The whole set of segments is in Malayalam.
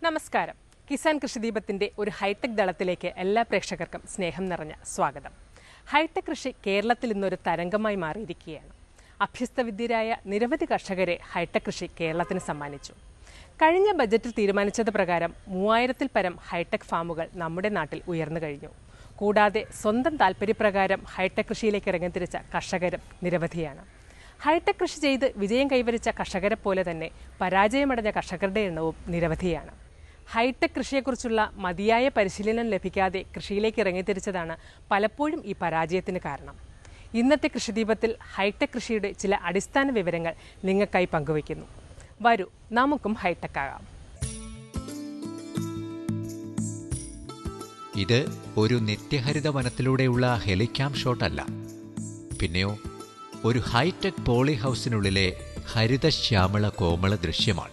നമസ്കാരം കിസാൻ കൃഷിദീപത്തിന്റെ ഒരു ഹൈടെക് ദളത്തിലേക്ക് എല്ലാ പ്രേക്ഷകർക്കും സ്നേഹം നിറഞ്ഞ സ്വാഗതം ഹൈടെക് കൃഷി കേരളത്തിൽ ഇന്നൊരു തരംഗമായി മാറിയിരിക്കുകയാണ് അഭ്യസ്തവിദ്യരായ നിരവധി കർഷകരെ ഹൈടെക് കൃഷി കേരളത്തിന് സമ്മാനിച്ചു കഴിഞ്ഞ ബജറ്റിൽ തീരുമാനിച്ചത് പ്രകാരം മൂവായിരത്തിൽ പരം ഹൈടെക് ഫാമുകൾ നമ്മുടെ നാട്ടിൽ ഉയർന്നു കഴിഞ്ഞു കൂടാതെ സ്വന്തം താൽപ്പര്യപ്രകാരം ഹൈടെക് കൃഷിയിലേക്ക് ഇറങ്ങിത്തിരിച്ച കർഷകരും നിരവധിയാണ് ഹൈടെക് കൃഷി ചെയ്ത് വിജയം കൈവരിച്ച കർഷകരെ പോലെ തന്നെ പരാജയമടഞ്ഞ കർഷകരുടെ എണ്ണവും നിരവധിയാണ് ഹൈടെക് കൃഷിയെക്കുറിച്ചുള്ള മതിയായ പരിശീലനം ലഭിക്കാതെ കൃഷിയിലേക്ക് ഇറങ്ങിത്തിരിച്ചതാണ് പലപ്പോഴും ഈ പരാജയത്തിന് കാരണം ഇന്നത്തെ കൃഷിദീപത്തിൽ ഹൈടെക് കൃഷിയുടെ ചില അടിസ്ഥാന വിവരങ്ങൾ നിങ്ങൾക്കായി പങ്കുവയ്ക്കുന്നു വരൂ നമുക്കും ഹൈടെക് ആകാം ഇത് ഒരു നിത്യഹരിത വനത്തിലൂടെയുള്ള ഹെലിക്യാം ഷോട്ട് അല്ല പിന്നെയോ ഒരു ഹൈടെക് പോളി ഹൗസിനുള്ളിലെ ഹരിതശ്യാമള കോമള ദൃശ്യമാണ്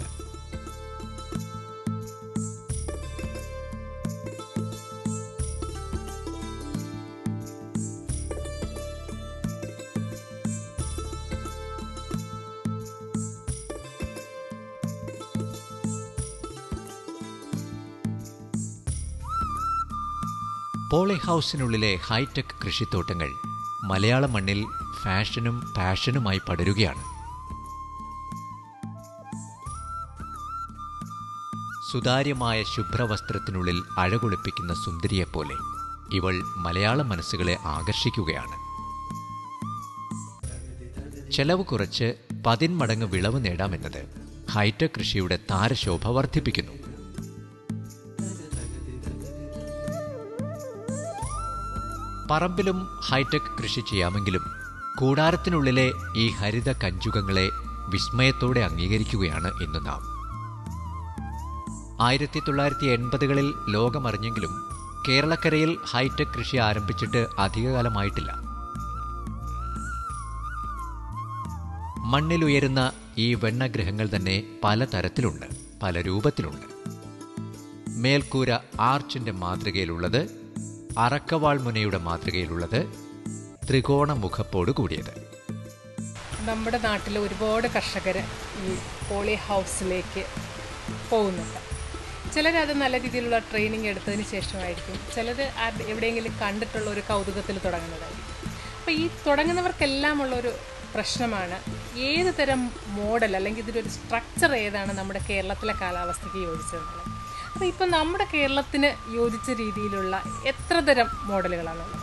പോളി ഹൗസിനുള്ളിലെ ഹൈടെക് കൃഷിത്തോട്ടങ്ങൾ മലയാള മണ്ണിൽ ഫാഷനും പാഷനുമായി പടരുകയാണ് സുതാര്യമായ ശുഭ്രവസ്ത്രത്തിനുള്ളിൽ അഴകൊളിപ്പിക്കുന്ന സുന്ദരിയെപ്പോലെ ഇവൾ മലയാള മനസ്സുകളെ ആകർഷിക്കുകയാണ് ചെലവ് കുറച്ച് പതിന്മടങ്ങ് വിളവ് നേടാമെന്നത് ഹൈടെക് കൃഷിയുടെ താരശോഭ വർദ്ധിപ്പിക്കുന്നു പറമ്പിലും ഹൈടെക് കൃഷി ചെയ്യാമെങ്കിലും കൂടാരത്തിനുള്ളിലെ ഈ ഹരിത കഞ്ചുകങ്ങളെ വിസ്മയത്തോടെ അംഗീകരിക്കുകയാണ് ഇന്ന് നാം ആയിരത്തി തൊള്ളായിരത്തി എൺപതുകളിൽ ലോകമറിഞ്ഞെങ്കിലും കേരളക്കരയിൽ ഹൈടെക് കൃഷി ആരംഭിച്ചിട്ട് അധികകാലമായിട്ടില്ല മണ്ണിലുയരുന്ന ഈ വെണ്ണഗ്രഹങ്ങൾ തന്നെ പല തരത്തിലുണ്ട് പല രൂപത്തിലുണ്ട് മേൽക്കൂര ആർച്ചിന്റെ മാതൃകയിലുള്ളത് അറക്കവാൾ മുനയുടെ മാതൃകയിലുള്ളത് ത്രികോണ മുഖപ്പോട് കൂടിയത് നമ്മുടെ നാട്ടിൽ ഒരുപാട് കർഷകർ ഈ പോളി ഹൗസിലേക്ക് പോകുന്നുണ്ട് ചിലരത് നല്ല രീതിയിലുള്ള ട്രെയിനിങ് എടുത്തതിന് ശേഷമായിരിക്കും ചിലത് ആരുടെ എവിടെയെങ്കിലും കണ്ടിട്ടുള്ള ഒരു കൗതുകത്തിൽ തുടങ്ങുന്നതായിരിക്കും അപ്പോൾ ഈ തുടങ്ങുന്നവർക്കെല്ലാം ഉള്ളൊരു പ്രശ്നമാണ് ഏത് തരം മോഡൽ അല്ലെങ്കിൽ ഇതിൻ്റെ ഒരു സ്ട്രക്ചർ ഏതാണ് നമ്മുടെ കേരളത്തിലെ കാലാവസ്ഥയ്ക്ക് യോജിച്ചതെന്നുള്ളത് അപ്പോൾ ഇപ്പം നമ്മുടെ കേരളത്തിന് യോജിച്ച രീതിയിലുള്ള എത്ര തരം മോഡലുകളാണുള്ളത്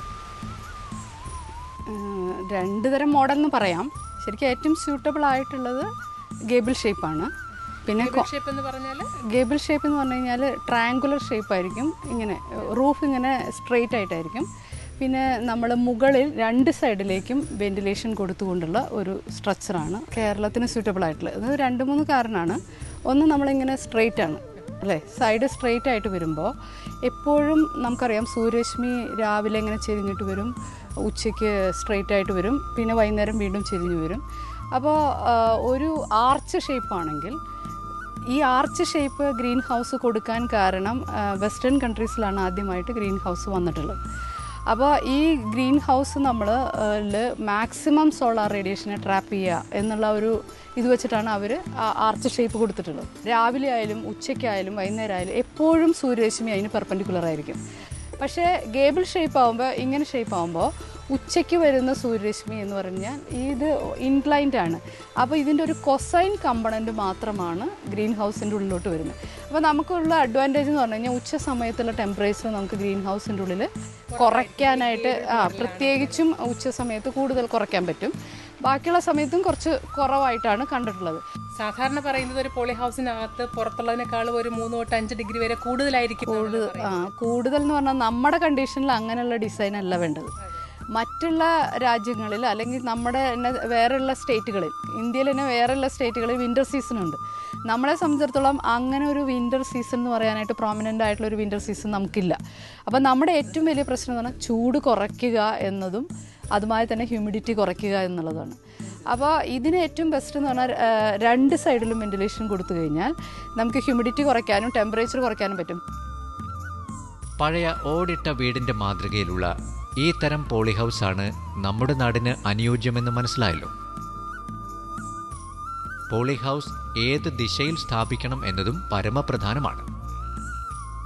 ഏഹ് രണ്ട് തരം മോഡൽ എന്ന് പറയാം ശരിക്കും ഏറ്റവും സ്യൂട്ടബിൾ ആയിട്ടുള്ളത് ഗേബിൾ ഷേപ്പാണ് പിന്നെ ഷേപ്പ് എന്ന് പറഞ്ഞാൽ ഗേബിൾ ഷേപ്പ് എന്ന് പറഞ്ഞു കഴിഞ്ഞാൽ ട്രയാങ്കുലർ ഷേപ്പ് ആയിരിക്കും ഇങ്ങനെ റൂഫ് ഇങ്ങനെ സ്ട്രെയിറ്റ് ആയിട്ടായിരിക്കും പിന്നെ നമ്മൾ മുകളിൽ രണ്ട് സൈഡിലേക്കും വെന്റിലേഷൻ കൊടുത്തുകൊണ്ടുള്ള ഒരു സ്ട്രക്ചറാണ് കേരളത്തിന് സ്യൂട്ടബിൾ ആയിട്ടുള്ളത് ഇത് രണ്ട് മൂന്ന് കാരണമാണ് ഒന്ന് നമ്മളിങ്ങനെ സ്ട്രെയിറ്റ് ആണ് അല്ലേ സൈഡ് സ്ട്രെയിറ്റ് ആയിട്ട് വരുമ്പോൾ എപ്പോഴും നമുക്കറിയാം സൂര്യരശ്മി രാവിലെ ഇങ്ങനെ ചെരിഞ്ഞിട്ട് വരും ഉച്ചയ്ക്ക് സ്ട്രെയിറ്റ് ആയിട്ട് വരും പിന്നെ വൈകുന്നേരം വീണ്ടും ചെരിഞ്ഞു വരും അപ്പോൾ ഒരു ആർച്ച് ഷേപ്പാണെങ്കിൽ ഈ ആർച്ച് ഷേപ്പ് ഗ്രീൻ ഹൗസ് കൊടുക്കാൻ കാരണം വെസ്റ്റേൺ കൺട്രീസിലാണ് ആദ്യമായിട്ട് ഗ്രീൻ ഹൗസ് വന്നിട്ടുള്ളത് അപ്പോൾ ഈ ഗ്രീൻ ഹൗസ് നമ്മൾ മാക്സിമം സോളാർ റേഡിയേഷനെ ട്രാപ്പ് ചെയ്യുക എന്നുള്ള ഒരു ഇത് വെച്ചിട്ടാണ് അവർ ആർച്ച് ഷേപ്പ് കൊടുത്തിട്ടുള്ളത് രാവിലെ ആയാലും ഉച്ചയ്ക്കായാലും വൈകുന്നേരം ആയാലും എപ്പോഴും സൂര്യരശ്മി അതിന് പെർപ്പൻഡിക്കുലർ ആയിരിക്കും പക്ഷേ ഗേബിൾ ഷേപ്പ് ആകുമ്പോൾ ഇങ്ങനെ ഷേപ്പ് ആകുമ്പോൾ ഉച്ചയ്ക്ക് വരുന്ന സൂര്യരശ്മി എന്ന് പറഞ്ഞാൽ ഇത് ഇൻക്ലൈൻഡ് ആണ് അപ്പോൾ ഇതിൻ്റെ ഒരു കൊസൈൻ കമ്പണൻറ്റ് മാത്രമാണ് ഗ്രീൻ ഹൗസിൻ്റെ ഉള്ളിലോട്ട് വരുന്നത് അപ്പോൾ നമുക്കുള്ള അഡ്വാൻറ്റേജ് എന്ന് പറഞ്ഞു കഴിഞ്ഞാൽ ഉച്ച സമയത്തുള്ള ടെമ്പറേച്ചർ നമുക്ക് ഗ്രീൻ ഹൗസിൻ്റെ ഉള്ളിൽ കുറയ്ക്കാനായിട്ട് ആ പ്രത്യേകിച്ചും ഉച്ച സമയത്ത് കൂടുതൽ കുറയ്ക്കാൻ പറ്റും ബാക്കിയുള്ള സമയത്തും കുറച്ച് കുറവായിട്ടാണ് കണ്ടിട്ടുള്ളത് സാധാരണ പറയുന്നത് ഒരു പോളി ഹൗസിനകത്ത് പുറത്തുള്ളതിനേക്കാളും ഒരു മൂന്ന് തൊട്ട് അഞ്ച് ഡിഗ്രി വരെ കൂടുതലായിരിക്കും എന്നാണ് ആ കൂടുതൽ എന്ന് പറഞ്ഞാൽ നമ്മുടെ കണ്ടീഷനിൽ അങ്ങനെയുള്ള ഡിസൈൻ അല്ല വേണ്ടത് മറ്റുള്ള രാജ്യങ്ങളിൽ അല്ലെങ്കിൽ നമ്മുടെ തന്നെ വേറെയുള്ള സ്റ്റേറ്റുകളിൽ ഇന്ത്യയിൽ തന്നെ വേറെയുള്ള സ്റ്റേറ്റുകളിൽ വിൻ്റർ സീസൺ ഉണ്ട് നമ്മളെ സംബന്ധിച്ചിടത്തോളം അങ്ങനെ ഒരു വിൻ്റർ സീസൺ എന്ന് പറയാനായിട്ട് പ്രോമിനൻ്റ് ആയിട്ടുള്ള ഒരു വിൻ്റർ സീസൺ നമുക്കില്ല അപ്പോൾ നമ്മുടെ ഏറ്റവും വലിയ പ്രശ്നം എന്ന് പറഞ്ഞാൽ ചൂട് കുറയ്ക്കുക എന്നതും അതുമായി തന്നെ ഹ്യൂമിഡിറ്റി കുറയ്ക്കുക എന്നുള്ളതാണ് അപ്പോൾ ഇതിന് ഏറ്റവും ബെസ്റ്റ് എന്ന് പറഞ്ഞാൽ ആ, രണ്ട് സൈഡിലും വെന്റിലേഷൻ കൊടുത്തു കഴിഞ്ഞാൽ നമുക്ക് ഹ്യൂമിഡിറ്റി കുറയ്ക്കാനും ടെമ്പറേച്ചർ കുറയ്ക്കാനും പറ്റും പഴയ ഓടിട്ട വീടിന്റെ മാതൃകയിലുള്ള ഈ തരം പോളി ഹൗസാണ് നമ്മുടെ നാടിന് അനുയോജ്യമെന്ന് മനസ്സിലായല്ലോ പോളി ഹൗസ് ഏത് ദിശയിൽ സ്ഥാപിക്കണം എന്നതും പരമപ്രധാനമാണ്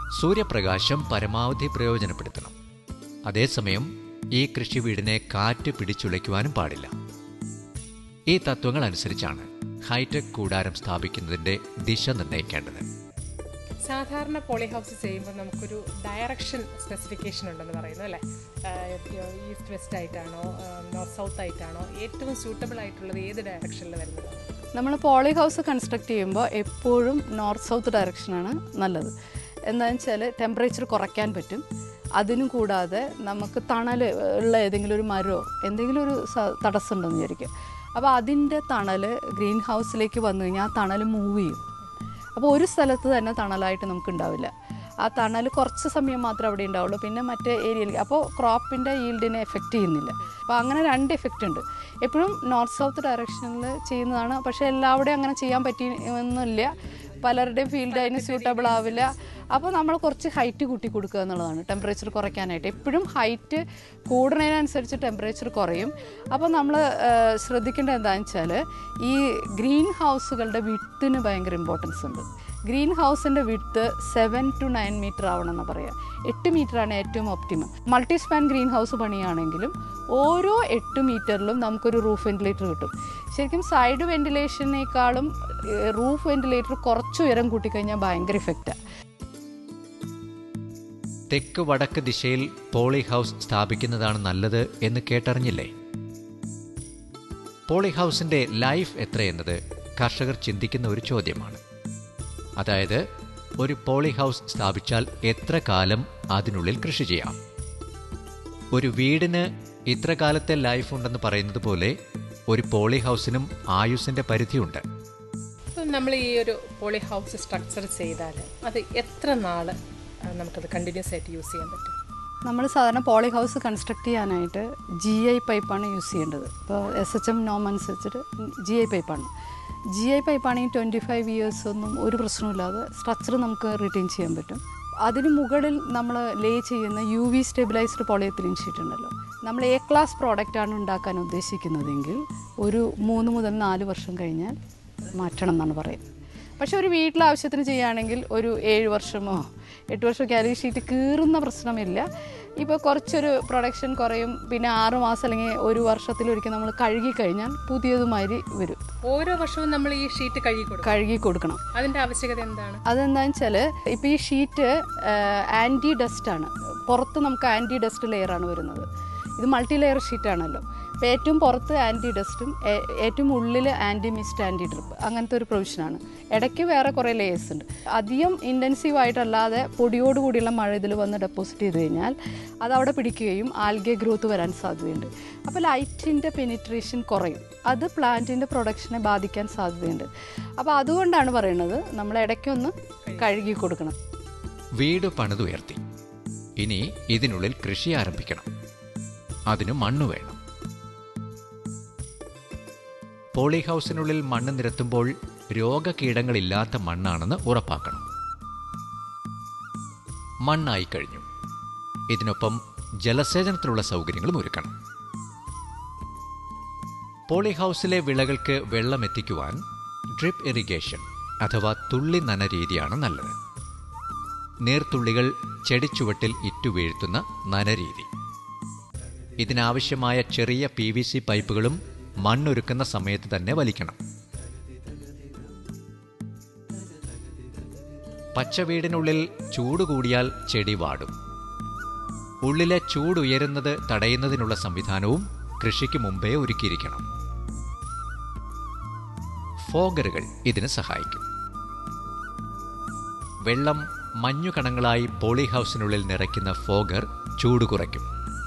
സൂര്യപ്രകാശം പരമാവധി പ്രയോജനപ്പെടുത്തണം അതേസമയം ഈ കൃഷി വീടിനെ കാറ്റ് പിടിച്ചുലയ്ക്കുവാനും പാടില്ല ഈ തത്വങ്ങൾ അനുസരിച്ചാണ് ഹൈടെക് കൂടാരം സ്ഥാപിക്കുന്നതിന്റെ ദിശ നിർണ്ണയിക്കേണ്ടത് സാധാരണ പോളി ഹൗസ് ചെയ്യുമ്പോൾ നമുക്കൊരു ഡയറക്ഷൻ സ്പെസിഫിക്കേഷൻ ഉണ്ടെന്ന് പറയുന്നു അല്ലേ ഈസ്റ്റ് വെസ്റ്റ് ആയിട്ടാണോ നോർത്ത് സൗത്ത് ആയിട്ടാണോ ഏറ്റവും സൂട്ടബിൾ ആയിട്ടുള്ളത് ഏത് ഡയറക്ഷനിൽ വരുന്നത് നമ്മൾ പോളി ഹൗസ് കൺസ്ട്രക്ട് ചെയ്യുമ്പോൾ എപ്പോഴും നോർത്ത് സൗത്ത് ഡയറക്ഷനാണ് നല്ലത് എന്താണെന്ന് വെച്ചാൽ ടെമ്പറേച്ചർ കുറയ്ക്കാൻ പറ്റും അതിനും കൂടാതെ നമുക്ക് തണൽ ഉള്ള ഏതെങ്കിലും ഒരു മരമോ എന്തെങ്കിലും ഒരു സ- തടസ്സം ഉണ്ടെന്ന് വിചാരിക്കുക അപ്പോൾ അതിൻ്റെ തണൽ ഗ്രീൻ ഹൗസിലേക്ക് വന്നു കഴിഞ്ഞാൽ ആ തണൽ മൂവ് ചെയ്യും അപ്പോൾ ഒരു സ്ഥലത്ത് തന്നെ തണലായിട്ട് നമുക്ക് ഉണ്ടാവില്ല ആ തണൽ കുറച്ച് സമയം മാത്രമേ അവിടെ ഉണ്ടാവുള്ളൂ പിന്നെ മറ്റേ ഏരിയയിൽ അപ്പോൾ ക്രോപ്പിൻ്റെ ഈൽഡിനെ എഫക്റ്റ് ചെയ്യുന്നില്ല അപ്പോൾ അങ്ങനെ രണ്ട് എഫക്റ്റ് ഉണ്ട് എപ്പോഴും നോർത്ത് സൗത്ത് ഡയറക്ഷനിൽ ചെയ്യുന്നതാണ് പക്ഷേ എല്ലാവിടെയും അങ്ങനെ ചെയ്യാൻ പറ്റിയൊന്നുമില്ല പലരുടെയും ഫീൽഡ് അതിന് സ്യൂട്ടബിൾ ആവില്ല അപ്പോൾ നമ്മൾ കുറച്ച് ഹൈറ്റ് കൂട്ടി കൊടുക്കുക എന്നുള്ളതാണ് ടെമ്പറേച്ചർ കുറയ്ക്കാനായിട്ട് എപ്പോഴും ഹൈറ്റ് കൂടുന്നതിനനുസരിച്ച് ടെമ്പറേച്ചർ കുറയും അപ്പോൾ നമ്മൾ ശ്രദ്ധിക്കേണ്ടത് എന്താണെന്ന് വെച്ചാൽ ഈ ഗ്രീൻ ഹൗസുകളുടെ വിത്തിന് ഭയങ്കര ഇമ്പോർട്ടൻസ് ഉണ്ട് ഗ്രീൻ ഹൗസിൻ്റെ വിട്ട് സെവൻ ടു നയൻ മീറ്റർ ആവണം എന്ന് പറയാം എട്ട് മീറ്ററാണ് ഏറ്റവും optimum multi span green house പണിയാണെങ്കിലും ഓരോ എട്ട് മീറ്ററിലും നമുക്കൊരു റൂഫ് വെന്റിലേറ്റർ കിട്ടും ശരിക്കും സൈഡ് വെന്റിലേഷനേക്കാളും റൂഫ് വെന്റിലേറ്റർ കുറച്ച് ഉയരം കൂട്ടിക്കഴിഞ്ഞാൽ ഭയങ്കര ഇഫക്റ്റാണ് തെക്ക് വടക്ക് ദിശയിൽ പോളി ഹൗസ് സ്ഥാപിക്കുന്നതാണ് നല്ലത് എന്ന് കേട്ടറിഞ്ഞില്ലേ പോളി ഹൗസിന്റെ ലൈഫ് എത്രയെന്നത് കർഷകർ ചിന്തിക്കുന്ന ഒരു ചോദ്യമാണ് അതായത് ഒരു പോളി ഹൗസ് സ്ഥാപിച്ചാൽ എത്ര കാലം അതിനുള്ളിൽ കൃഷി ചെയ്യാം ഒരു വീടിന് ഇത്ര കാലത്തെ ലൈഫ് ഉണ്ടെന്ന് പറയുന്നത് പോലെ ഒരു പോളി ഹൗസിനും ആയുസിന്റെ പരിധിയുണ്ട് ഇപ്പം നമ്മൾ ഈ ഒരു പോളി ഹൗസ് സ്ട്രക്ചർ ചെയ്താൽ അത് എത്ര നാൾ നമുക്കത് കണ്ടിന്യൂസ് ആയിട്ട് യൂസ് ചെയ്യാൻ പറ്റും നമ്മൾ സാധാരണ പോളി ഹൗസ് കൺസ്ട്രക്ട് ചെയ്യാനായിട്ട് ജി ഐ പൈപ്പാണ് യൂസ് ചെയ്യേണ്ടത് ഇപ്പോൾ എസ് എച്ച് എം നോം അനുസരിച്ചിട്ട് ജി ഐ പൈപ്പാണ് ജി ഐ പൈപ്പാണെങ്കിൽ ട്വൻറ്റി ഫൈവ് ഇയേഴ്സ് ഒന്നും ഒരു പ്രശ്നമില്ലാതെ സ്ട്രക്ചർ നമുക്ക് റിട്ടൈൻ ചെയ്യാൻ പറ്റും അതിന് മുകളിൽ നമ്മൾ ലേ ചെയ്യുന്ന U V stabilised polyethylene sheet ഉണ്ടല്ലോ നമ്മൾ എ ക്ലാസ് പ്രോഡക്റ്റാണ് ഉണ്ടാക്കാൻ ഉദ്ദേശിക്കുന്നതെങ്കിൽ ഒരു മൂന്ന് മുതൽ നാല് വർഷം കഴിഞ്ഞാൽ മാറ്റണം എന്നാണ് പറയുന്നത് പക്ഷെ ഒരു വീട്ടിലെ ആവശ്യത്തിന് ചെയ്യുകയാണെങ്കിൽ ഒരു ഏഴ് വർഷമോ എട്ട് വർഷമോ ക്യാരി ഷീറ്റ് കീറുന്ന പ്രശ്നമില്ല ഇപ്പോൾ കുറച്ചൊരു പ്രൊഡക്ഷൻ കുറയും പിന്നെ ആറ് മാസം അല്ലെങ്കിൽ ഒരു വർഷത്തിലൊരിക്കൽ നമ്മൾ കഴുകി കഴിഞ്ഞാൽ പുതിയതുമാതിരി വരും ഓരോ വർഷവും നമ്മൾ ഈ ഷീറ്റ് കഴുകി കൊടുക്കും കഴുകി കൊടുക്കണം അതിന്റെ ആവശ്യകത എന്താണ് അതെന്താണെന്ന് വെച്ചാൽ ഇപ്പോൾ ഈ ഷീറ്റ് ആൻറ്റി ഡസ്റ്റ് ആണ് പുറത്ത് നമുക്ക് ആൻറ്റി ഡസ്റ്റ് ലെയറാണ് വരുന്നത് ഇത് മൾട്ടി ലെയർ ഷീറ്റാണല്ലോ അപ്പോൾ ഏറ്റവും പുറത്ത് ആൻറ്റി ഡസ്റ്റും ഏറ്റവും ഉള്ളിൽ ആൻറ്റി മിസ്റ്റ് ആൻറ്റി ഡ്രിപ്പ് അങ്ങനത്തെ ഒരു പ്രൊവിഷനാണ് ഇടയ്ക്ക് വേറെ കുറേ ലേയേഴ്സ് ഉണ്ട് അധികം ഇൻറ്റൻസീവ് ആയിട്ടല്ലാതെ പൊടിയോട് കൂടിയുള്ള മഴ ഇതിൽ വന്ന് ഡെപ്പോസിറ്റ് ചെയ്ത് കഴിഞ്ഞാൽ അത് അവിടെ പിടിക്കുകയും ആൽഗെ ഗ്രോത്ത് വരാൻ സാധ്യതയുണ്ട് അപ്പോൾ ലൈറ്റിൻ്റെ പെനിട്രേഷൻ കുറയും അത് പ്ലാന്റിൻ്റെ പ്രൊഡക്ഷനെ ബാധിക്കാൻ സാധ്യതയുണ്ട് അപ്പോൾ അതുകൊണ്ടാണ് പറയുന്നത് നമ്മൾ ഇടയ്ക്കൊന്ന് കഴുകി കൊടുക്കണം വീട് പണിതുയർത്തി ഇനി ഇതിനുള്ളിൽ കൃഷി ആരംഭിക്കണം അതിന് മണ്ണ് വേണം പോളി ഹൗസിനുള്ളിൽ മണ്ണ് നിരത്തുമ്പോൾ രോഗകീടങ്ങളില്ലാത്ത മണ്ണാണെന്ന് ഉറപ്പാക്കണം മണ്ണായി കഴിഞ്ഞു ഇതിനൊപ്പം ജലസേചനത്തിനുള്ള സൗകര്യങ്ങളും ഒരുക്കണം പോളി ഹൗസിലെ വിളകൾക്ക് വെള്ളം എത്തിക്കുവാൻ ഡ്രിപ്പ് ഇറിഗേഷൻ അഥവാ തുള്ളി നന രീതിയാണ് നല്ലത് നീർത്തുള്ളികൾ ചെടിച്ചുവട്ടിൽ ഇറ്റുവീഴ്ത്തുന്ന നനരീതി ഇതിനാവശ്യമായ ചെറിയ പി വി സി പൈപ്പുകളും മണ്ണൊരുക്കുന്ന സമയത്ത് തന്നെ വലിക്കണം പച്ചവീടിനുള്ളിൽ ചൂട് കൂടിയാൽ ചെടി വാടും ഉള്ളിലെ ചൂടുയരുന്നത് തടയുന്നതിനുള്ള സംവിധാനവും കൃഷിക്ക് മുമ്പേ ഒരുക്കിയിരിക്കണം ഫോഗറുകൾ ഇതിന് സഹായിക്കും വെള്ളം മഞ്ഞുകണങ്ങളായി പോളി ഹൗസിനുള്ളിൽ നിറയ്ക്കുന്ന ഫോഗർ ചൂട് കുറയ്ക്കും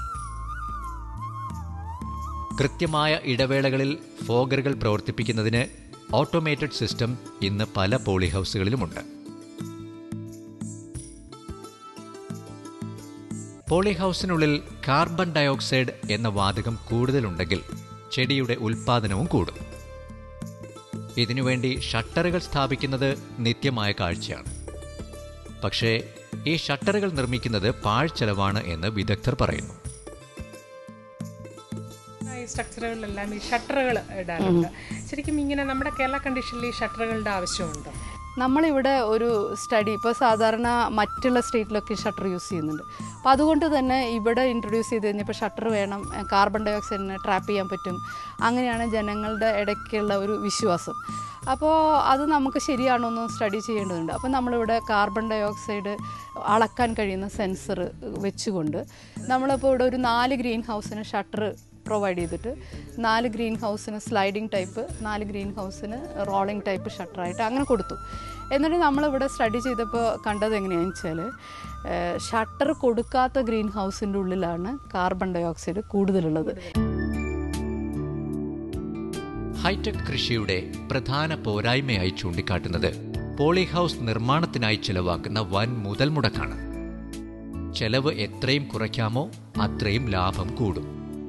കൃത്യമായ ഇടവേളകളിൽ ഫോഗറുകൾ പ്രവർത്തിപ്പിക്കുന്നതിന് ഓട്ടോമേറ്റഡ് സിസ്റ്റം ഇന്ന് പല പോളി ഹൗസുകളിലുമുണ്ട് പോളി ഹൗസിനുള്ളിൽ കാർബൺ ഡയോക്സൈഡ് എന്ന വാതകം കൂടുതലുണ്ടെങ്കിൽ ചെടിയുടെ ഉൽപാദനവും കൂടും ഇതിനുവേണ്ടി ഷട്ടറുകൾ സ്ഥാപിക്കുന്നത് നിത്യമായ കാഴ്ചയാണ് പക്ഷേ ഈ ഷട്ടറുകൾ നിർമ്മിക്കുന്നത് പാഴ്ചെലവാണ് എന്ന് വിദഗ്ധർ പറയുന്നു ഈ സ്ട്രക്ചറുകളിലെല്ലാം ഈ ഷട്ടറുകൾ ഇടാറുണ്ട് ശരിക്കും ഇങ്ങനെ നമ്മുടെ കേരള കണ്ടീഷനിൽ ഈ ഷട്ടറുകളുടെ ആവശ്യമുണ്ടോ നമ്മളിവിടെ ഒരു സ്റ്റഡി ഇപ്പോൾ സാധാരണ മറ്റുള്ള സ്റ്റേറ്റിലൊക്കെ ഷട്ടർ യൂസ് ചെയ്യുന്നുണ്ട് അപ്പോൾ അതുകൊണ്ട് തന്നെ ഇവിടെ ഇൻട്രൊഡ്യൂസ് ചെയ്ത് കഴിഞ്ഞപ്പോൾ ഷട്ടർ വേണം കാർബൺ ഡൈ ഓക്സൈഡിനെ ട്രാപ്പ് ചെയ്യാൻ പറ്റും അങ്ങനെയാണ് ജനങ്ങളുടെ ഇടയ്ക്കുള്ള ഒരു വിശ്വാസം അപ്പോൾ അത് നമുക്ക് ശരിയാണോ എന്ന് സ്റ്റഡി ചെയ്യേണ്ടതുണ്ട് അപ്പോൾ നമ്മളിവിടെ കാർബൺ ഡൈ ഓക്സൈഡ് അളക്കാൻ കഴിയുന്ന സെൻസർ വെച്ചുകൊണ്ട് നമ്മളിപ്പോൾ ഇവിടെ ഒരു നാല് ഗ്രീൻ ഹൗസിന് ഷട്ടർ പ്രൊവൈഡ് ചെയ്തിട്ട് നാല് ഗ്രീൻ ഹൗസിന് സ്ലൈഡിങ് ടൈപ്പ് നാല് ഗ്രീൻ ഹൗസിന് റോളിംഗ് ടൈപ്പ് ഷട്ടറായിട്ട് അങ്ങനെ കൊടുത്തു എന്നിട്ട് നമ്മളിവിടെ സ്റ്റഡി ചെയ്തപ്പോൾ കണ്ടത് എങ്ങനെയാണെന്ന് വെച്ചാൽ ഷട്ടർ കൊടുക്കാത്ത ഗ്രീൻ ഹൗസിൻ്റെ ഉള്ളിലാണ് കാർബൺ ഡൈ ഓക്സൈഡ് കൂടുതലുള്ളത് ഹൈടെക് കൃഷിയുടെ പ്രധാന പോരായ്മയായി ചൂണ്ടിക്കാട്ടുന്നത് പോളിഹൗസ് നിർമ്മാണത്തിനായി ചിലവാക്കുന്ന വൻ മുതൽ മുടക്കാണ് ചെലവ് എത്രയും കുറയ്ക്കാമോ അത്രയും ലാഭം കൂടും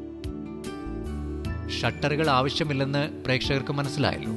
ഷട്ടറുകൾ ആവശ്യമില്ലെന്ന് പ്രേക്ഷകർക്ക് മനസ്സിലായല്ലോ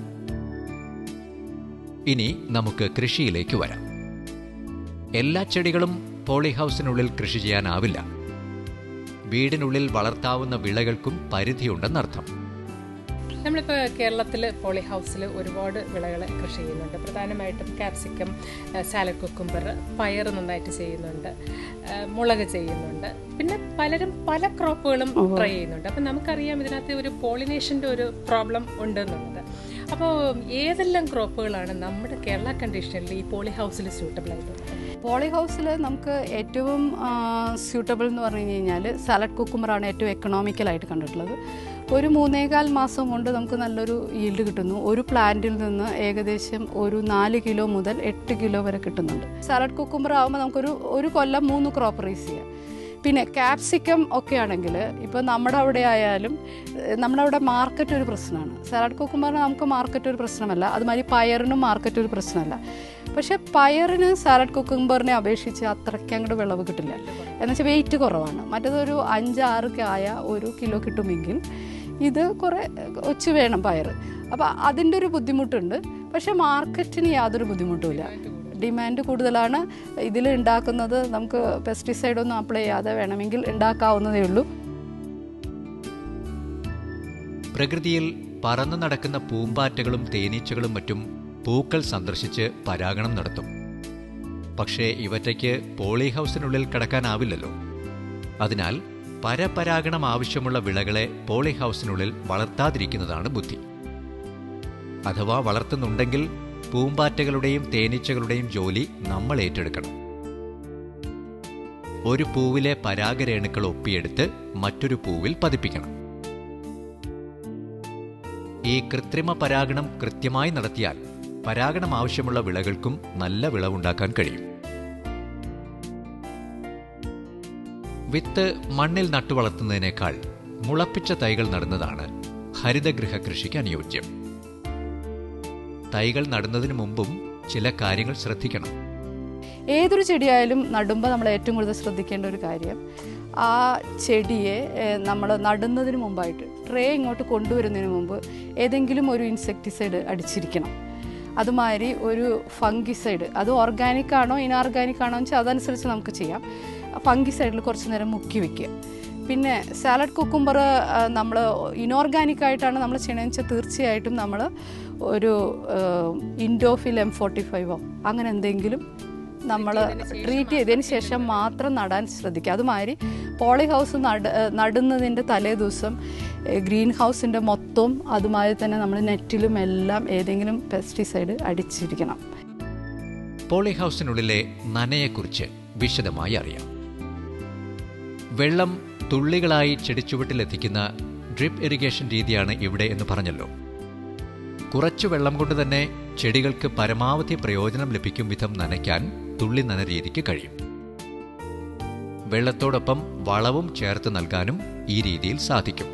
ഇനി നമുക്ക് കൃഷിയിലേക്ക് വരാം എല്ലാ ചെടികളും പോളിഹൗസിനുള്ളിൽ കൃഷി ചെയ്യാനാവില്ല വീടിനുള്ളിൽ വളർത്താവുന്ന വിളകൾക്കും പരിധിയുണ്ടെന്നർത്ഥം നമ്മളിപ്പോൾ കേരളത്തിൽ പോളി ഹൗസിൽ ഒരുപാട് വിളകൾ കൃഷി ചെയ്യുന്നുണ്ട് പ്രധാനമായിട്ടും ക്യാപ്സിക്കം സാലഡ് കുക്കുംബർ പയർ നന്നായിട്ട് ചെയ്യുന്നുണ്ട് ആ, മുളക് ചെയ്യുന്നുണ്ട് പിന്നെ പലരും പല ക്രോപ്പുകളും ട്രൈ ചെയ്യുന്നുണ്ട് അപ്പം നമുക്കറിയാം ഇതിനകത്ത് ഒരു പോളിനേഷൻ്റെ ഒരു പ്രോബ്ലം ഉണ്ട് എന്നുള്ളത് അപ്പോൾ ഏതെല്ലാം ക്രോപ്പുകളാണ് നമ്മുടെ കേരള കണ്ടീഷനിൽ ഈ പോളി ഹൗസിൽ സ്യൂട്ടബിൾ ആയിട്ടുള്ളത് പോളി ഹൗസിൽ നമുക്ക് ഏറ്റവും സ്യൂട്ടബിൾ എന്ന് പറഞ്ഞു കഴിഞ്ഞാൽ സാലഡ് കുക്കുമ്പറാണ് ഏറ്റവും എക്കണോമിക്കലായിട്ട് കണ്ടിട്ടുള്ളത് ഒരു മൂന്നേകാൽ മാസം കൊണ്ട് നമുക്ക് നല്ലൊരു ഈൽഡ് കിട്ടുന്നു ഒരു പ്ലാന്റിൽ നിന്ന് ഏകദേശം ഒരു നാല് കിലോ മുതൽ എട്ട് കിലോ വരെ കിട്ടുന്നുണ്ട് സാലഡ് കുക്കുമ്പർ ആകുമ്പോൾ നമുക്കൊരു ഒരു കൊല്ലം മൂന്ന് ക്രോപ്പ് റൈസ് ചെയ്യാം പിന്നെ ക്യാപ്സിക്കം ഒക്കെ ആണെങ്കിൽ ഇപ്പോൾ നമ്മുടെ അവിടെ ആയാലും ഏഹ് നമ്മുടെ അവിടെ മാർക്കറ്റ് ഒരു പ്രശ്നമാണ് സാലഡ് കുക്കുമ്പറിന് നമുക്ക് മാർക്കറ്റ് ഒരു പ്രശ്നമല്ല അതുമാതിരി പയറിനും മാർക്കറ്റ് ഒരു പ്രശ്നമല്ല പക്ഷേ പയറിന് സാലഡ് കുക്കുംബറിനെ അപേക്ഷിച്ച് അത്രയ്ക്ക് അങ്ങോട്ട് വിളവ് കിട്ടില്ല എന്നുവെച്ചാൽ വെയിറ്റ് കുറവാണ് മറ്റേതൊരു അഞ്ചാറ് കായ ഒരു കിലോ കിട്ടുമെങ്കിൽ ഇത് കുറേ ഒച്ചു വേണം പയർ അപ്പോൾ അതിൻ്റെ ഒരു ബുദ്ധിമുട്ടുണ്ട് പക്ഷേ മാർക്കറ്റിന് യാതൊരു ബുദ്ധിമുട്ടുമില്ല ഡിമാൻഡ് കൂടുതലാണ് ഇതിൽ ഉണ്ടാക്കുന്നത് നമുക്ക് പെസ്റ്റിസൈഡ് ഒന്നും അപ്ലൈ ചെയ്യാതെ വേണമെങ്കിൽ ഉണ്ടാക്കാവുന്നതേ ഉള്ളൂ പ്രകൃതിയിൽ പറന്നു നടക്കുന്ന പൂമ്പാറ്റകളും തേനീച്ചകളും മറ്റും പൂക്കൾ സന്ദർശിച്ച് പരാഗണം നടത്തും പക്ഷേ ഇവറ്റയ്ക്ക് പോളി ഹൗസിനുള്ളിൽ കടക്കാനാവില്ലല്ലോ അതിനാൽ പരപരാഗണം ആവശ്യമുള്ള വിളകളെ പോളി ഹൗസിനുള്ളിൽ വളർത്താതിരിക്കുന്നതാണ് ബുദ്ധി അഥവാ വളർത്തുന്നുണ്ടെങ്കിൽ പൂമ്പാറ്റകളുടെയും തേനീച്ചകളുടെയും ജോലി നമ്മൾ ഏറ്റെടുക്കണം ഒരു പൂവിലെ പരാഗരേണുക്കൾ ഒപ്പിയെടുത്ത് മറ്റൊരു പൂവിൽ പതിപ്പിക്കണം ഈ കൃത്രിമ പരാഗണം കൃത്യമായി നടത്തിയാൽ പരാഗണം ആവശ്യമുള്ള വിളകൾക്കും നല്ല വിളവുണ്ടാക്കാൻ കഴിയും വിത്ത് മണ്ണിൽ നട്ടുവളർത്തുന്നതിനേക്കാൾ മുളപ്പിച്ച തൈകൾ നടുന്നതാണ് ഹരിതഗൃഹ കൃഷിക്ക് അനുയോജ്യം തൈകൾ നടുന്നതിന് മുമ്പും ചില കാര്യങ്ങൾ ശ്രദ്ധിക്കണം ഏതൊരു ചെടിയായാലും നടുമ്പോൾ നമ്മൾ ഏറ്റവും കൂടുതൽ ശ്രദ്ധിക്കേണ്ട ഒരു കാര്യം ആ ചെടിയെ നമ്മൾ നടുന്നതിന് മുമ്പായിട്ട് ട്രേ ഇങ്ങോട്ട് കൊണ്ടുവരുന്നതിന് മുമ്പ് ഏതെങ്കിലും ഒരു ഇൻസെക്ടിസൈഡ് അടിച്ചിരിക്കണം അതുമാതിരി ഒരു ഫംഗിസൈഡ് അത് ഓർഗാനിക് ആണോ ഇനോർഗാനിക് ആണോ എന്ന് വെച്ചാൽ അതനുസരിച്ച് നമുക്ക് ചെയ്യാം ഫംഗിസൈഡിൽ കുറച്ച് നേരം മുക്കി വെക്കുക പിന്നെ സാലഡ് കുക്കുംബർ നമ്മൾ ഇനോർഗാനിക് ആയിട്ടാണ് നമ്മൾ ചെയ്യണമെന്ന് വെച്ചാൽ തീർച്ചയായിട്ടും നമ്മൾ ഒരു ഇൻഡോഫിൽ എം ഫോർട്ടി ഫൈവോ അങ്ങനെ എന്തെങ്കിലും നമ്മൾ ട്രീറ്റ് ചെയ്തതിന് ശേഷം മാത്രം നടാൻ ശ്രദ്ധിക്കുക അതുമാതിരി പോളി ഹൗസ് നട നടുന്നതിൻ്റെ തലേ ദിവസം ഗ്രീൻ ഹൗസിൻ്റെ മൊത്തം അതുമാതിരി തന്നെ നമ്മൾ നെറ്റിലും എല്ലാം ഏതെങ്കിലും പെസ്റ്റിസൈഡ് അടിച്ചിരിക്കണം പോളി ഹൗസിനുള്ളിലെ നനയെക്കുറിച്ച് വിശദമായി അറിയാം വെള്ളം തുള്ളികളായി ചെടിച്ചുവട്ടിലെത്തിക്കുന്ന ഡ്രിപ്പ് ഇറിഗേഷൻ രീതിയാണ് ഇവിടെ എന്ന് പറഞ്ഞല്ലോ കുറച്ചു വെള്ളം കൊണ്ട് തന്നെ ചെടികൾക്ക് പരമാവധി പ്രയോജനം ലഭിക്കും വിധം നനയ്ക്കാൻ തുള്ളി നന രീതിക്ക് കഴിയും വെള്ളത്തോടൊപ്പം വളവും ചേർത്ത് നൽകാനും ഈ രീതിയിൽ സാധിക്കും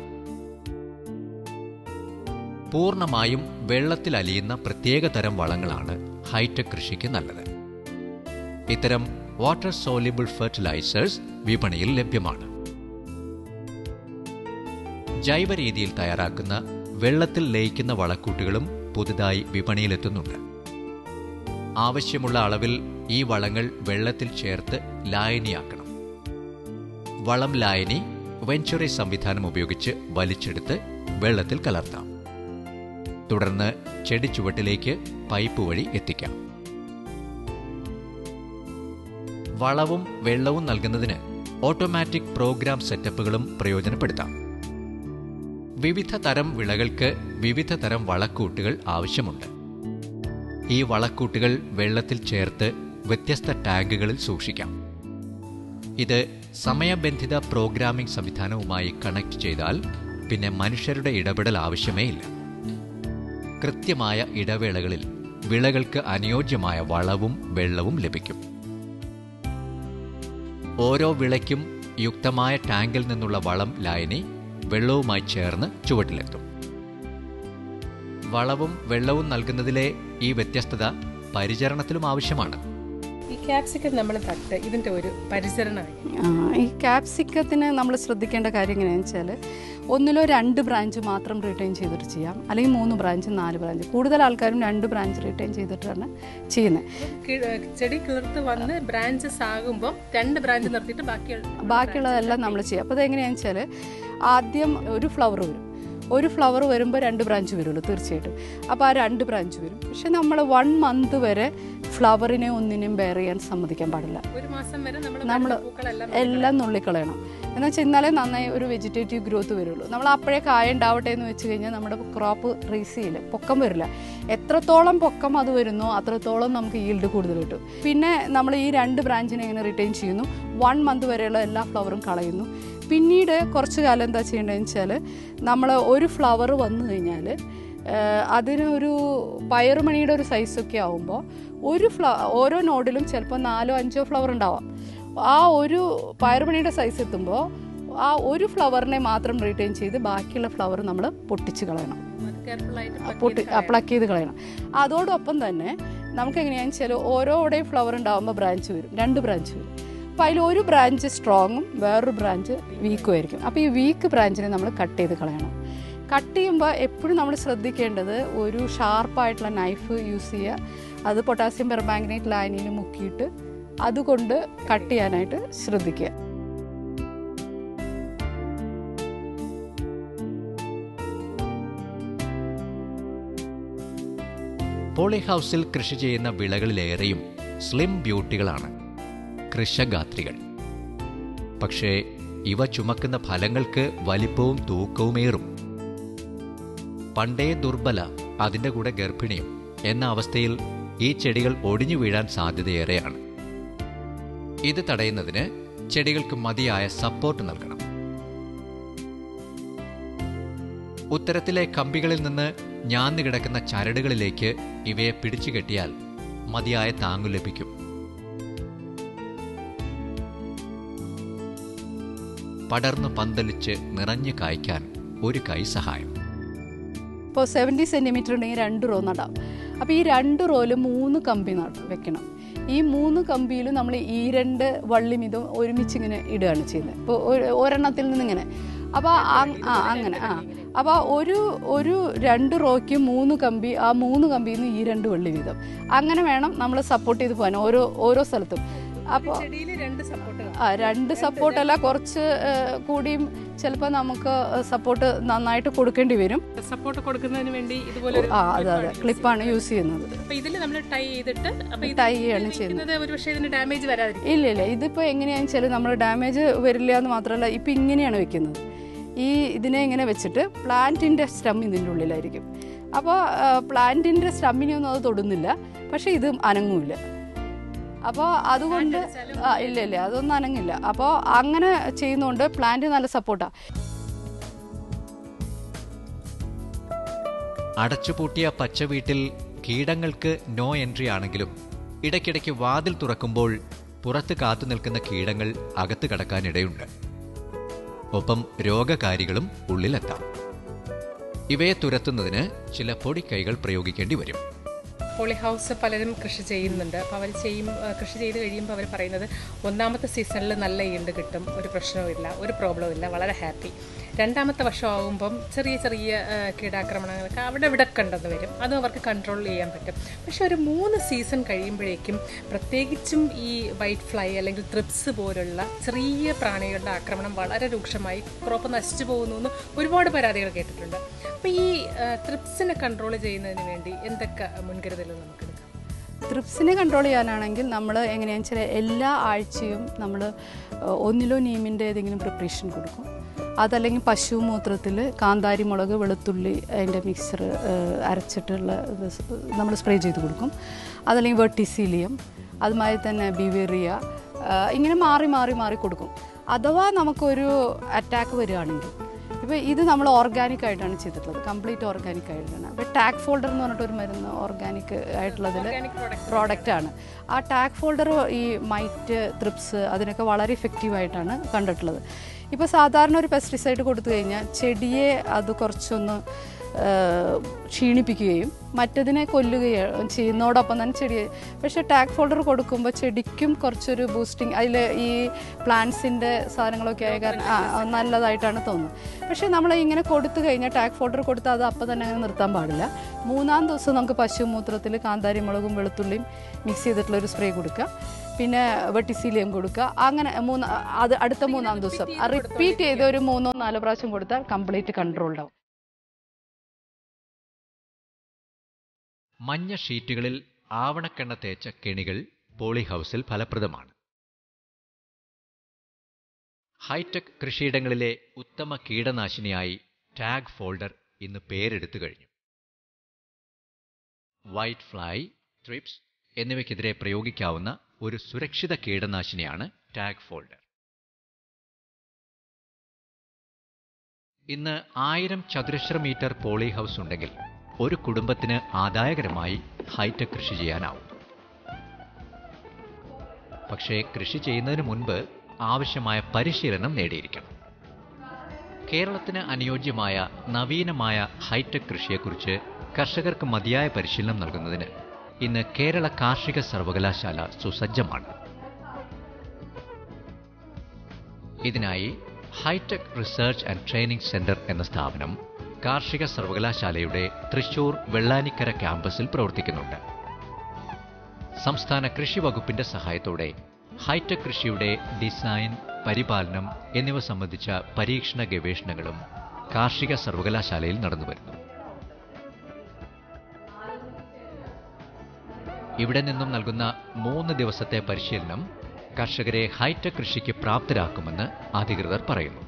പൂർണ്ണമായും വെള്ളത്തിൽ അലിയുന്ന പ്രത്യേക തരം വളങ്ങളാണ് ഹൈടെക് കൃഷിക്ക് നല്ലത് ഇത്തരം വാട്ടർ സോലിബിൾ ഫെർട്ടിലൈസേഴ്സ് വിപണിയിൽ ലഭ്യമാണ് ജൈവ രീതിയിൽ തയ്യാറാക്കുന്ന വെള്ളത്തിൽ ലയിക്കുന്ന വളക്കൂട്ടുകളും പുതുതായി വിപണിയിലെത്തുന്നുണ്ട് ആവശ്യമുള്ള അളവിൽ ഈ വളങ്ങൾ വെള്ളത്തിൽ ചേർത്ത് ലായനിയാക്കണം വളം ലായനി വെഞ്ചുറി സംവിധാനം ഉപയോഗിച്ച് വലിച്ചെടുത്ത് വെള്ളത്തിൽ കലർത്താം തുടർന്ന് ചെടി ചുവട്ടിലേക്ക് പൈപ്പ് വഴി എത്തിക്കാം വളവും വെള്ളവും നൽകുന്നതിന് ഓട്ടോമാറ്റിക് പ്രോഗ്രാം സെറ്റപ്പുകളും പ്രയോജനപ്പെടുത്താം വിവിധ തരം വിളകൾക്ക് വിവിധ തരം വളക്കൂട്ടുകൾ ആവശ്യമുണ്ട് ഈ വളക്കൂട്ടുകൾ വെള്ളത്തിൽ ചേർത്ത് വ്യത്യസ്ത ടാങ്കുകളിൽ സൂക്ഷിക്കാം ഇത് സമയബന്ധിത പ്രോഗ്രാമിംഗ് സംവിധാനവുമായി കണക്ട് ചെയ്താൽ പിന്നെ മനുഷ്യരുടെ ഇടപെടൽ ആവശ്യമേ ഇല്ല കൃത്യമായ ഇടവേളകളിൽ വിളകൾക്ക് അനുയോജ്യമായ വളവും വെള്ളവും ലഭിക്കും ഓരോ വിളയ്ക്കും യുക്തമായ ടാങ്കിൽ നിന്നുള്ള വളം ലായനി വെള്ളവുമായി ചേർന്ന് ചുവട്ടിലെത്തും വളവും വെള്ളവും നൽകുന്നതിലെ ഈ വ്യത്യസ്തത പരിചരണത്തിലും ആവശ്യമാണ് ഈ ക്യാപ്സിക്കം നമ്മൾ തട്ട് ഇതിന്റെ ഒരു പരിചരണമായി ആ, ഈ ക്യാപ്സിക്കത്തിന് നമ്മൾ ശ്രദ്ധിക്കേണ്ട കാര്യം എങ്ങനെയാണെന്ന് വെച്ചാൽ ഒന്നിലോ രണ്ട് ബ്രാഞ്ച് മാത്രം റിട്ടേൺ ചെയ്തിട്ട് ചെയ്യാം അല്ലെങ്കിൽ മൂന്ന് ബ്രാഞ്ച് നാല് ബ്രാഞ്ച് കൂടുതൽ ആൾക്കാരും രണ്ട് ബ്രാഞ്ച് റിട്ടേൺ ചെയ്തിട്ടാണ് ചെയ്യുന്നത് കി- ചെടി കിളിർത്ത് വന്ന് ബ്രാഞ്ചസ് ആകുമ്പോൾ രണ്ട് ബ്രാഞ്ച് നിർത്തിയിട്ട് ബാക്കിയുള്ള ബാക്കിയുള്ളതെല്ലാം നമ്മൾ ചെയ്യും അപ്പോൾ അതെങ്ങനെയാണെന്ന് വെച്ചാൽ ആദ്യം ഒരു ഫ്ലവർ വരും ഒരു ഫ്ലവർ വരുമ്പോൾ രണ്ട് ബ്രാഞ്ച് വരുമല്ലോ തീർച്ചയായിട്ടും അപ്പോൾ ആ രണ്ട് ബ്രാഞ്ച് വരും പക്ഷെ നമ്മൾ വൺ മന്ത് വരെ ഫ്ലവറിനെ ഒന്നിനെയും ബെയർ ചെയ്യാൻ സമ്മതിക്കാൻ പാടില്ല ഒരു മാസം വരെ നമ്മൾ നമ്മൾ പൂക്കളെല്ലാം എല്ലാം നുള്ളിക്കളയണം എന്ന് വെച്ചാൽ ഇന്നാലേ നന്നായി ഒരു വെജിറ്റേറ്റീവ് ഗ്രോത്ത് വരുള്ളൂ നമ്മൾ അപ്പോഴേ കായ ഉണ്ടാവട്ടെ എന്ന് വെച്ച് കഴിഞ്ഞാൽ നമ്മുടെ ക്രോപ്പ് റേസ് ചെയ്യില്ല പൊക്കം വരില്ല എത്രത്തോളം പൊക്കം അത് വരുന്നോ അത്രത്തോളം നമുക്ക് ഈൽഡ് കൂടുതൽ കിട്ടും പിന്നെ നമ്മൾ ഈ രണ്ട് ബ്രാഞ്ചിനെ ഇങ്ങനെ റിട്ടൈൻ ചെയ്യുന്നു വൺ മന്ത് വരെയുള്ള എല്ലാ ഫ്ലവറും കളയുന്നു പിന്നീട് കുറച്ച് കാലം എന്താ ചെയ്യേണ്ടതെന്ന് വെച്ചാൽ നമ്മൾ ഒരു ഫ്ലവർ വന്നു കഴിഞ്ഞാൽ അതിനൊരു പയറുമണിയുടെ ഒരു സൈസൊക്കെ ആവുമ്പോൾ ഒരു ഫ്ല ഓരോ നോഡിലും ചിലപ്പോൾ നാലോ അഞ്ചോ ഫ്ലവർ ഉണ്ടാവാം ആ ഒരു പയറുമണിയുടെ സൈസ് എത്തുമ്പോൾ ആ ഒരു ഫ്ലവറിനെ മാത്രം റിട്ടേൺ ചെയ്ത് ബാക്കിയുള്ള ഫ്ലവർ നമ്മൾ പൊട്ടിച്ച് കളയണം കെയർഫുൾ ആയിട്ട് പൊട്ടി പ്ലക്ക് ചെയ്ത് കളയണം അതോടൊപ്പം തന്നെ നമുക്ക് എങ്ങനെയാണെന്ന് വെച്ചാൽ ഓരോടെയും ഫ്ലവർ ഉണ്ടാകുമ്പോൾ ബ്രാഞ്ച് വരും രണ്ട് ബ്രാഞ്ച് വരും അപ്പോൾ അതിൽ ഒരു ബ്രാഞ്ച് സ്ട്രോങ്ങും വേറൊരു ബ്രാഞ്ച് വീക്കും ആയിരിക്കും അപ്പോൾ ഈ വീക്ക് ബ്രാഞ്ചിനെ നമ്മൾ കട്ട് ചെയ്ത് കളയണം കട്ട് ചെയ്യുമ്പോൾ എപ്പോഴും നമ്മൾ ശ്രദ്ധിക്കേണ്ടത് ഒരു ഷാർപ്പായിട്ടുള്ള നൈഫ് യൂസ് ചെയ്യുക അത് പൊട്ടാസ്യം പെർമാംഗനേറ്റ് ലായനിയിൽ മുക്കിയിട്ട് അതുകൊണ്ട് കട്ട് ചെയ്യാനായിട്ട് ശ്രദ്ധിക്കുക പോളി ഹൗസിൽ കൃഷി ചെയ്യുന്ന വിളകളിലേറെയും സ്ലിം ബ്യൂട്ടികളാണ് കൃഷഗാത്രികൾ പക്ഷേ ഇവ ചുമക്കുന്ന ഫലങ്ങൾക്ക് വലിപ്പവും തൂക്കവുമേറും പണ്ടേ ദുർബല അതിൻ്റെ കൂടെ ഗർഭിണിയും എന്ന അവസ്ഥയിൽ ഈ ചെടികൾ ഒടിഞ്ഞു വീഴാൻ സാധ്യതയേറെയാണ് ഇത് തടയുന്നതിന് ചെടികൾക്ക് മതിയായ സപ്പോർട്ട് നൽകണം ഉത്തരത്തിലെ കമ്പികളിൽ നിന്ന് ഞാന്നു കിടക്കുന്ന ചരടുകളിലേക്ക് ഇവയെ പിടിച്ചു കെട്ടിയാൽ മതിയായ താങ്ങു ലഭിക്കും പടർന്നു പന്തലിച്ച് നിറഞ്ഞു കായ്ക്കാൻ ഒരു കൈ സഹായം ഇപ്പോൾ സെവൻറ്റി സെൻറ്റിമീറ്റർ ഉണ്ടെങ്കിൽ രണ്ട് റോ നടാം അപ്പോൾ ഈ രണ്ട് റോയിൽ മൂന്ന് കമ്പി നട് വെക്കണം ഈ മൂന്ന് കമ്പിയിൽ നമ്മൾ ഈ രണ്ട് വള്ളി മിതം ഒരുമിച്ച് ഇങ്ങനെ ഇടുകയാണ് ചെയ്യുന്നത് ഇപ്പോൾ ഒരു- ഒരെണ്ണത്തിൽ നിന്ന് ഇങ്ങനെ അപ്പോൾ ആ അങ്ങനെ ആ അപ്പോൾ ഒരു ഒരു രണ്ട് റോയ്ക്ക് മൂന്ന് കമ്പി ആ മൂന്ന് കമ്പിയിൽ നിന്ന് ഈ രണ്ട് വള്ളി വീതം അങ്ങനെ വേണം നമ്മൾ സപ്പോർട്ട് ചെയ്ത് പോകാൻ ഓരോ ഓരോ സ്ഥലത്തും അപ്പോൾ ചെടിയിൽ രണ്ട് സപ്പോർട്ട് ആ രണ്ട് സപ്പോർട്ടല്ല കുറച്ച് ഏഹ്, കൂടിയും ചിലപ്പോൾ നമുക്ക് സപ്പോർട്ട് നന്നായിട്ട് കൊടുക്കേണ്ടി വരും സപ്പോർട്ട് കൊടുക്കുന്നതിന് വേണ്ടി ഇതുപോലെ ഒരു ആ അതെ അതെ ക്ലിപ്പാണ് യൂസ് ചെയ്യുന്നത് അപ്പൊ ഇതിൽ നമ്മൾ ടൈ ചെയ്തിട്ട് അപ്പൊ ഇത് ടൈ ആണ് ചെയ്യുന്നത് ചെയ്യുന്നത് ഒരു പക്ഷേ ഇതിന് ഡാമേജ് വരാതിരിക്കും ഇല്ല ഇല്ല ഇതിപ്പോൾ എങ്ങനെയാണെന്ന് വെച്ചാൽ നമ്മൾ ഡാമേജ് വരില്ല എന്ന് മാത്രമല്ല ഇപ്പം ഇങ്ങനെയാണ് വെക്കുന്നത് ഈ ഇതിനെ ഇങ്ങനെ വെച്ചിട്ട് പ്ലാന്റിൻ്റെ സ്റ്റം ഇതിൻ്റെ ഉള്ളിലായിരിക്കും അപ്പോൾ പ്ലാന്റിൻ്റെ സ്റ്റമ്മിനെയൊന്നും അത് തൊടുന്നില്ല പക്ഷേ ഇത് അനങ്ങൂല അപ്പോൾ അതുകൊണ്ട് ആ ഇല്ല ഇല്ല അതൊന്നും അനങ്ങില്ല അപ്പോൾ അങ്ങനെ ചെയ്യുന്നതുകൊണ്ട് പ്ലാന്റ് നല്ല സപ്പോർട്ടാണ് അടച്ചുപൂട്ടിയ പച്ച വീട്ടിൽ കീടങ്ങൾക്ക് നോ എൻട്രി ആണെങ്കിലും ഇടയ്ക്കിടയ്ക്ക് വാതിൽ തുറക്കുമ്പോൾ പുറത്ത് കാത്തു നിൽക്കുന്ന കീടങ്ങൾ അകത്ത് കടക്കാനിടയുണ്ട് ഒപ്പം രോഗകാരികളും ഉള്ളിലെത്താം ഇവയെ തുരത്തുന്നതിന് ചില പൊടിക്കൈകൾ പ്രയോഗിക്കേണ്ടി വരും പോളി ഹൗസ് പലരും കൃഷി ചെയ്യുന്നുണ്ട് അപ്പോൾ അവർ ചെയ്യും ആ, കൃഷി ചെയ്ത് കഴിയുമ്പോൾ അവർ പറയുന്നത് ഒന്നാമത്തെ സീസണിൽ നല്ല ഈൽഡ് കിട്ടും ഒരു പ്രശ്നവുമില്ല ഒരു പ്രോബ്ലവും ഇല്ല വളരെ ഹാപ്പി രണ്ടാമത്തെ വർഷം ആകുമ്പം ചെറിയ ചെറിയ ആ, കീടാക്രമണങ്ങളൊക്കെ അവിടെ ഇവിടെ കണ്ടെന്ന് വരും അതും അവർക്ക് കൺട്രോൾ ചെയ്യാൻ പറ്റും പക്ഷെ ഒരു മൂന്ന് സീസൺ കഴിയുമ്പോഴേക്കും പ്രത്യേകിച്ചും ഈ വൈറ്റ് ഫ്ലൈ അല്ലെങ്കിൽ ത്രിപ്സ് പോലുള്ള ചെറിയ പ്രാണികളുടെ ആക്രമണം വളരെ രൂക്ഷമായി ക്രോപ്പ് നശിച്ചു പോകുന്നു എന്ന് ഒരുപാട് പരാതികൾ കേട്ടിട്ടുണ്ട് അപ്പോൾ ഈ ത്രിപ്സിനെ കൺട്രോൾ ചെയ്യുന്നതിന് വേണ്ടി എന്തൊക്കെ മുൻകരുതലുകൾ നമുക്ക് എടുക്കാം ത്രിപ്സിനെ കൺട്രോൾ ചെയ്യാനാണെങ്കിൽ നമ്മൾ എങ്ങനെയാണെന്ന് വെച്ചാൽ എല്ലാ ആഴ്ചയും നമ്മൾ ഒന്നിലോ നീമിൻ്റെ ഏതെങ്കിലും പ്രിപ്പറേഷൻ കൊടുക്കും അതല്ലെങ്കിൽ പശു മൂത്രത്തിൽ കാന്താരി മുളക് വെളുത്തുള്ളി അതിൻ്റെ മിക്സർ അരച്ചിട്ടുള്ള നമ്മൾ സ്പ്രേ ചെയ്ത് കൊടുക്കും അതല്ലെങ്കിൽ വെർട്ടിസീലിയം അതുമായി തന്നെ ബിവേറിയ ഇങ്ങനെ മാറി മാറി മാറി കൊടുക്കും അഥവാ നമുക്കൊരു അറ്റാക്ക് വരികയാണെങ്കിൽ ഇപ്പോൾ ഇത് നമ്മൾ ഓർഗാനിക് ആയിട്ടാണ് ചെയ്തിട്ടുള്ളത് കംപ്ലീറ്റ് ഓർഗാനിക് ആയിട്ടാണ് അപ്പോൾ ടാഗ് ഫോൾഡർ എന്ന് പറഞ്ഞിട്ട് ഒരു മരുന്ന് ഓർഗാനിക് ആയിട്ടുള്ളതിൽ പ്രോഡക്റ്റ് ആണ് ആ ടാഗ് ഫോൾഡർ ഈ മൈറ്റ് ത്രിപ്സ് അതിനൊക്കെ വളരെ ഇഫക്റ്റീവ് ആയിട്ടാണ് കണ്ടിട്ടുള്ളത് ഇപ്പോൾ സാധാരണ ഒരു പെസ്റ്റിസൈഡ് കൊടുത്തു കഴിഞ്ഞാൽ ചെടിയെ അത് കുറച്ചൊന്ന് ആ, ക്ഷീണിപ്പിക്കുകയും മറ്റതിനെ കൊല്ലുകയും ചെയ്യുന്നതോടൊപ്പം തന്നെ ചെടിയെ പക്ഷേ ടാഗ് ഫോൾഡർ കൊടുക്കുമ്പോൾ ചെടിക്കും കുറച്ചൊരു ബൂസ്റ്റിംഗ് അതിൽ ഈ പ്ലാന്റ്സിൻ്റെ സാധനങ്ങളൊക്കെ ആയ കാരണം ആ ആ, നല്ലതായിട്ടാണ് തോന്നുന്നത് പക്ഷേ നമ്മൾ ഇങ്ങനെ കൊടുത്തു കഴിഞ്ഞാൽ ടാഗ് ഫോൾഡർ കൊടുത്താൽ അത് അപ്പം തന്നെ അങ്ങനെ നിർത്താൻ പാടില്ല മൂന്നാം ദിവസം നമുക്ക് പശുമൂത്രത്തിൽ കാന്താരി മുളകും വെളുത്തുള്ളിയും മിക്സ് ചെയ്തിട്ടുള്ള ഒരു സ്പ്രേ കൊടുക്കുക പിന്നെ വെട്ടിസീലിയം കൊടുക്കുക അങ്ങനെ മൂന്ന് അത് അടുത്ത മൂന്നാം ദിവസം റിപ്പീറ്റ് ചെയ്ത് ഒരു മൂന്നോ നാലോ പ്രാവശ്യം കൊടുത്താൽ കംപ്ലീറ്റ് കൺട്രോൾഡ് ആവും മഞ്ഞ ഷീറ്റുകളിൽ ആവണക്കെണ്ണ തേച്ച കെണികൾ പോളി ഹൗസിൽ ഫലപ്രദമാണ് ഹൈടെക് കൃഷിയിടങ്ങളിലെ ഉത്തമ കീടനാശിനിയായി ടാഗ് ഫോൾഡർ ഇന്ന് പേരെടുത്തു കഴിഞ്ഞു വൈറ്റ് ഫ്ലൈ ട്രിപ്സ് എന്നിവയ്ക്കെതിരെ പ്രയോഗിക്കാവുന്ന ഒരു സുരക്ഷിത കീടനാശിനിയാണ് ടാഗ് ഫോൾഡർ ഇന്ന് ആയിരം ചതുരശ്ര മീറ്റർ പോളി ഹൗസ് ഉണ്ടെങ്കിൽ ഒരു കുടുംബത്തിന് ആദായകരമായി ഹൈടെക് കൃഷി ചെയ്യാനാവും പക്ഷേ കൃഷി ചെയ്യുന്നതിന് മുൻപ് ആവശ്യമായ പരിശീലനം നേടിയിരിക്കണം കേരളത്തിന് അനുയോജ്യമായ നവീനമായ ഹൈടെക് കൃഷിയെക്കുറിച്ച് കർഷകർക്ക് മതിയായ പരിശീലനം നൽകുന്നതിന് ഇന്ന് കേരള കാർഷിക സർവകലാശാല സുസജ്ജമാണ് ഇതിനായി hi tech research and training centre എന്ന സ്ഥാപനം കാർഷിക സർവകലാശാലയുടെ തൃശൂർ വെള്ളാനിക്കര ക്യാമ്പസിൽ പ്രവർത്തിക്കുന്നുണ്ട് സംസ്ഥാന കൃഷി വകുപ്പിന്റെ സഹായത്തോടെ ഹൈടെക് കൃഷിയുടെ ഡിസൈൻ പരിപാലനം എന്നിവ സംബന്ധിച്ച പരീക്ഷണ ഗവേഷണങ്ങളും കാർഷിക സർവകലാശാലയിൽ നടന്നുവരുന്നു ഇവിടെ നിന്നും നൽകുന്ന മൂന്ന് ദിവസത്തെ പരിശീലനം കർഷകരെ ഹൈടെക് കൃഷിക്ക് പ്രാപ്തരാക്കുമെന്ന് അധികൃതർ പറയുന്നു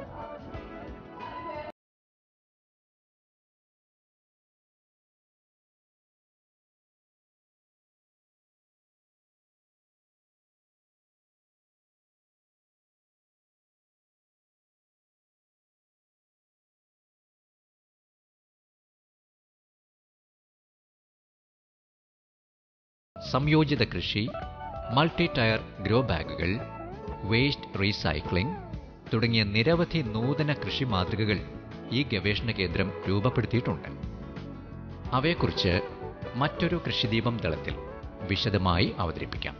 സംയോജിത കൃഷി മൾട്ടി ടയർ ഗ്രോ ബാഗുകൾ വേസ്റ്റ് റീസൈക്ലിംഗ് തുടങ്ങിയ നിരവധി നൂതന കൃഷി മാതൃകകൾ ഈ ഗവേഷണ കേന്ദ്രം രൂപപ്പെടുത്തിയിട്ടുണ്ട് അവയെക്കുറിച്ച് മറ്റൊരു കൃഷിദീപം ദളത്തിൽ വിശദമായി അവതരിപ്പിക്കാം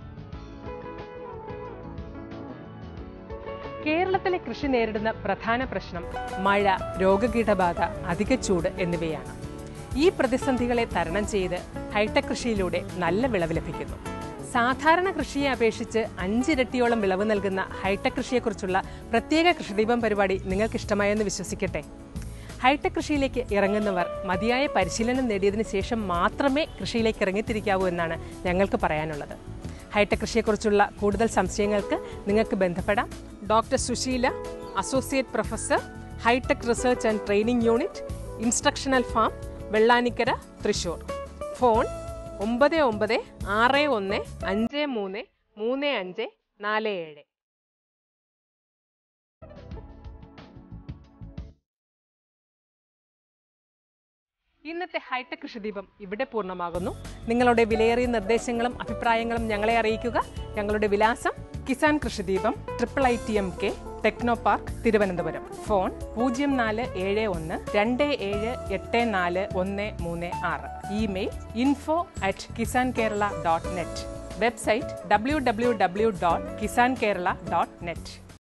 കേരളത്തിലെ കൃഷി നേരിടുന്ന പ്രധാന പ്രശ്നം മഴ രോഗകീടബാധ അധിക ചൂട് എന്നിവയാണ് ഈ പ്രതിസന്ധികളെ തരണം ചെയ്ത് ഹൈടെക് കൃഷിയിലൂടെ നല്ല വിളവ് ലഭിക്കുന്നു സാധാരണ കൃഷിയെ അപേക്ഷിച്ച് അഞ്ചിരട്ടിയോളം വിളവ് നൽകുന്ന ഹൈടെക് കൃഷിയെക്കുറിച്ചുള്ള പ്രത്യേക കൃഷിദീപം പരിപാടി നിങ്ങൾക്ക് ഇഷ്ടമായെന്ന് വിശ്വസിക്കട്ടെ ഹൈടെക് കൃഷിയിലേക്ക് ഇറങ്ങുന്നവർ മതിയായ പരിശീലനം നേടിയതിനു ശേഷം മാത്രമേ കൃഷിയിലേക്ക് ഇറങ്ങിത്തിരിക്കാവൂ എന്നാണ് ഞങ്ങൾക്ക് പറയാനുള്ളത് ഹൈടെക് കൃഷിയെക്കുറിച്ചുള്ള കൂടുതൽ സംശയങ്ങൾക്ക് നിങ്ങൾക്ക് ബന്ധപ്പെടാം doctor Susheela associate professor hi tech research and training unit instructional farm Vellanikkara Thrissur phone ഒമ്പത് ഒമ്പത് ആറ് ഒന്ന് അഞ്ച് മൂന്ന് മൂന്ന് അഞ്ച് നാല് ഏഴ് ഇന്നത്തെ ഹൈടെക് കൃഷിദീപം ഇവിടെ പൂർണ്ണമാകുന്നു നിങ്ങളുടെ വിലയേറിയ നിർദ്ദേശങ്ങളും അഭിപ്രായങ്ങളും ഞങ്ങളെ അറിയിക്കുക ഞങ്ങളുടെ വിലാസം Kisan Krishideepam triple I T M K techno park Thiruvananthapuram phone പൂജ്യം നാല് ഏഴ് ഒന്ന് രണ്ട് ഏഴ് എട്ട് നാല് ഒന്ന് മൂന്ന് ആറ് email info at Kisan Kerala dot net website W W W dot Kisan Kerala dot net